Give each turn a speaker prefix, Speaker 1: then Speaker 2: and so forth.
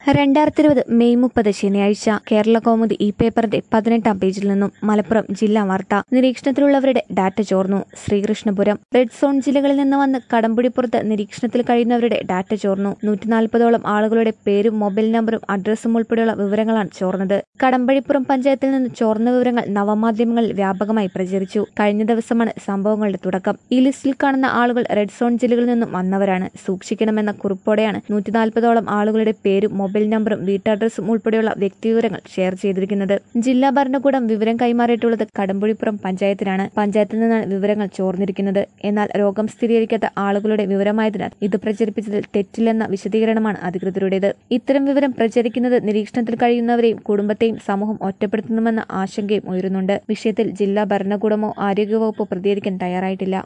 Speaker 1: രണ്ടായിരത്തി ഇരുപത് മെയ് മുപ്പത് ശനിയാഴ്ച കേരള കൗമുദി ഈ പേപ്പറിന്റെ പതിനെട്ടാം പേജിൽ നിന്നും മലപ്പുറം ജില്ലാ വാർത്ത നിരീക്ഷണത്തിലുള്ളവരുടെ ഡാറ്റ ചോർന്നു ശ്രീകൃഷ്ണപുരം റെഡ് സോൺ ജില്ലകളിൽ നിന്ന് വന്ന് കടമ്പുടിപ്പുറത്ത് നിരീക്ഷണത്തിൽ കഴിയുന്നവരുടെ ഡാറ്റ ചോർന്നു നൂറ്റിനാൽപ്പതോളം ആളുകളുടെ പേരും മൊബൈൽ നമ്പറും അഡ്രസ്സും ഉൾപ്പെടെയുള്ള വിവരങ്ങളാണ് ചോർന്നത് കടമ്പഴിപ്പുറം പഞ്ചായത്തിൽ നിന്ന് ചോർന്ന വിവരങ്ങൾ നവമാധ്യമങ്ങളിൽ വ്യാപകമായി പ്രചരിച്ചു കഴിഞ്ഞ ദിവസമാണ് സംഭവങ്ങളുടെ തുടക്കം ഈ ലിസ്റ്റിൽ കാണുന്ന ആളുകൾ റെഡ് സോൺ ജില്ലകളിൽ നിന്നും വന്നവരാണ് സൂക്ഷിക്കണമെന്ന കുറിപ്പോടെയാണ് നൂറ്റിനാൽപ്പതോളം ആളുകളുടെ പേരും മൊബൈൽ നമ്പറും വീട്ടഡ്രസ്സും ഉൾപ്പെടെയുള്ള വ്യക്തിവിവരങ്ങൾ ഷെയർ ചെയ്തിരിക്കുന്നത് ജില്ലാ ഭരണകൂടം വിവരം കൈമാറിയിട്ടുള്ളത് കടമ്പുഴിപ്പുറം പഞ്ചായത്തിനാണ് പഞ്ചായത്തിൽ നിന്നാണ് വിവരങ്ങൾ ചോർന്നിരിക്കുന്നത് എന്നാൽ രോഗം സ്ഥിരീകരിക്കാത്ത ആളുകളുടെ വിവരമായതിനാൽ ഇത് പ്രചരിപ്പിച്ചതിൽ തെറ്റില്ലെന്ന വിശദീകരണമാണ് അധികൃതരുടേത് ഇത്തരം വിവരം പ്രചരിക്കുന്നത് നിരീക്ഷണത്തിൽ കഴിയുന്നവരെയും കുടുംബത്തെയും സമൂഹം ഒറ്റപ്പെടുത്തുന്നുമെന്ന ആശങ്കയും ഉയരുന്നുണ്ട് വിഷയത്തിൽ ജില്ലാ ഭരണകൂടമോ ആരോഗ്യവകുപ്പോ പ്രതികരിക്കാൻ തയ്യാറായിട്ടില്ല